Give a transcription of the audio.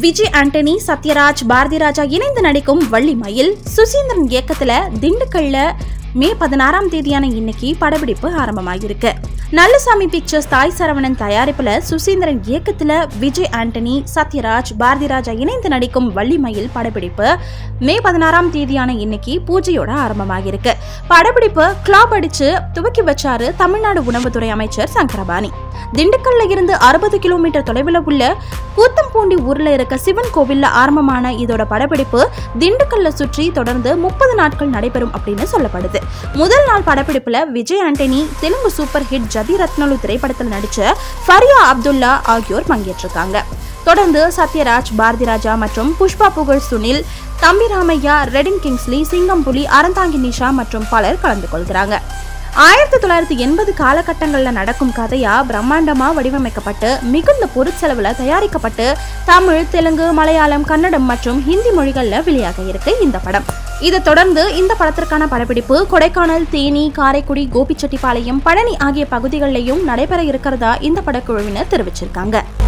விஜய் ஆண்டனி சத்யராஜ் பாரதி ராஜா இணைந்து நடிக்கும் வள்ளிமயில் சுசீந்திரன் இயக்கத்துல திண்டுக்கல்ல மே பதினாறாம் தேதியான இன்னைக்கு படப்பிடிப்பு ஆரம்பமாகிருக்கு நல்லசாமி பிக்சர்ஸ் தாய் சரவணன் தயாரிப்புல சுசீந்திரன் இயக்கத்துல விஜய் ஆண்டனி சத்யராஜ் பாரதி ராஜா இணைந்து நடிக்கும் வள்ளிமயில் படப்பிடிப்பு மே பதினாறாம் தேதியான இன்னைக்கு பூஜையோட ஆரம்பமாகிருக்கு படப்பிடிப்பு கிளாப் அடிச்சு துவக்கி வச்சாரு தமிழ்நாடு உணவுத்துறை அமைச்சர் சங்கரபாணி திண்டுக்கல்ல இருந்து அறுபது கிலோமீட்டர் தொலைவில் உள்ள கூத்தம்பூண்டி ஊர்ல இருக்க சிவன் கோவில்ல ஆரம்பமான இதோட படப்பிடிப்பு திண்டுக்கல்ல சுற்றி தொடர்ந்து முப்பது நாட்கள் நடைபெறும் அப்படின்னு சொல்லப்படுது முதல் நாள் படப்பிடிப்புல விஜய் ஆண்டனி தெலுங்கு சூப்பர் ஹிட் ஜதி ரத்னலு திரைப்படத்தில் நடிச்ச ஃபரியா அப்துல்லா ஆகியோர் பங்கேற்றிருக்காங்க தொடர்ந்து சத்யராஜ் பாரதி ராஜா மற்றும் புஷ்பா புகழ் சுனில் தம்பி ராமையா ரெடின் கிங்ஸ்லி சிங்கம்புலி அறந்தாங்கி நிஷா மற்றும் பலர் கலந்து கொள்கிறாங்க ஆயிரத்தி தொள்ளாயிரத்தி எண்பது காலகட்டங்களில் நடக்கும் கதையா பிரம்மாண்டமா வடிவமைக்கப்பட்டு மிகுந்த பொருட்செலவுல தயாரிக்கப்பட்டு தமிழ் தெலுங்கு மலையாளம் கன்னடம் மற்றும் ஹிந்தி மொழிகளில் வெளியாக இருக்கு இந்த படம் இதை தொடர்ந்து இந்த படத்திற்கான படப்பிடிப்பு கொடைக்கானல் தேனி காரைக்குடி கோபிச்செட்டிப்பாளையம் பழனி ஆகிய பகுதிகளிலையும் நடைபெற இருக்கிறதா இந்த படக்குழுவினர் தெரிவிச்சிருக்காங்க